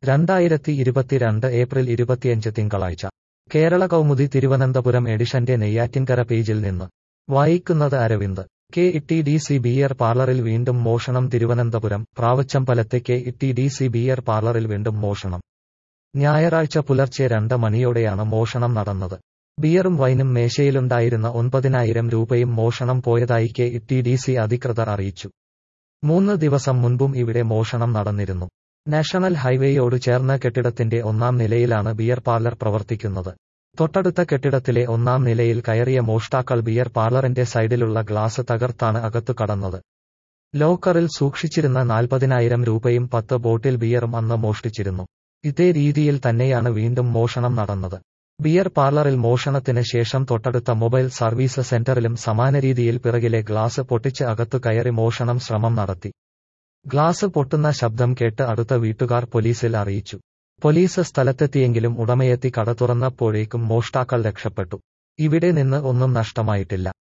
രണ്ടായിരത്തി ഇരുപത്തിരണ്ട് ഏപ്രിൽ ഇരുപത്തിയഞ്ച് തിങ്കളാഴ്ച കേരള കൗമുദി തിരുവനന്തപുരം എഡിഷന്റെ നെയ്യാറ്റിൻകര പേജിൽ നിന്ന് വായിക്കുന്നത് Aravind K E D C beer പാർലറിൽ വീണ്ടും മോഷണം തിരുവനന്തപുരം പ്രാവച്ചമ്പലത്തെ K E D C beer പാർലറിൽ വീണ്ടും മോഷണം ഞായറാഴ്ച പുലർച്ചെ രണ്ട് മണിയോടെയാണ് മോഷണം നടന്നത് ബിയറും വൈനും മേശയിലുണ്ടായിരുന്ന ഒൻപതിനായിരം രൂപയും മോഷണം പോയതായി കെ ഇ ഡി സി അധികൃതർ അറിയിച്ചു മൂന്ന് ദിവസം മുൻപും ഇവിടെ മോഷണം നടന്നിരുന്നു നാഷണൽ ഹൈവേയോട് ചേർന്ന കെട്ടിടത്തിന്റെ ഒന്നാം നിലയിലാണ് ബിയർ പാർലർ പ്രവർത്തിക്കുന്നത് തൊട്ടടുത്ത കെട്ടിടത്തിലെ ഒന്നാം നിലയിൽ കയറിയ മോഷ്ടാക്കൾ ബിയർ പാർലറിന്റെ സൈഡിലുള്ള ഗ്ലാസ് തകർത്താണ് അകത്തു കടന്നത് ലോക്കറിൽ സൂക്ഷിച്ചിരുന്ന നാൽപ്പതിനായിരം രൂപയും പത്ത് ബോട്ടിൽ ബിയറും അന്ന് മോഷ്ടിച്ചിരുന്നു ഇതേ രീതിയിൽ തന്നെയാണ് വീണ്ടും മോഷണം നടന്നത് ബിയർ പാർലറിൽ മോഷണത്തിന് ശേഷം തൊട്ടടുത്ത മൊബൈൽ സർവീസ് സെന്ററിലും സമാന രീതിയിൽ പിറകിലെ ഗ്ലാസ് പൊട്ടിച്ച് അകത്തു കയറി മോഷണം ശ്രമം നടത്തി ഗ്ലാസ് പൊട്ടുന്ന ശബ്ദം കേട്ട് അടുത്ത വീട്ടുകാർ പോലീസിൽ അറിയിച്ചു പോലീസ് സ്ഥലത്തെത്തിയെങ്കിലും ഉടമയെത്തി കട തുറന്നപ്പോഴേക്കും മോഷ്ടാക്കൾ രക്ഷപ്പെട്ടു ഇവിടെ നിന്ന് ഒന്നും നഷ്ടമായിട്ടില്ല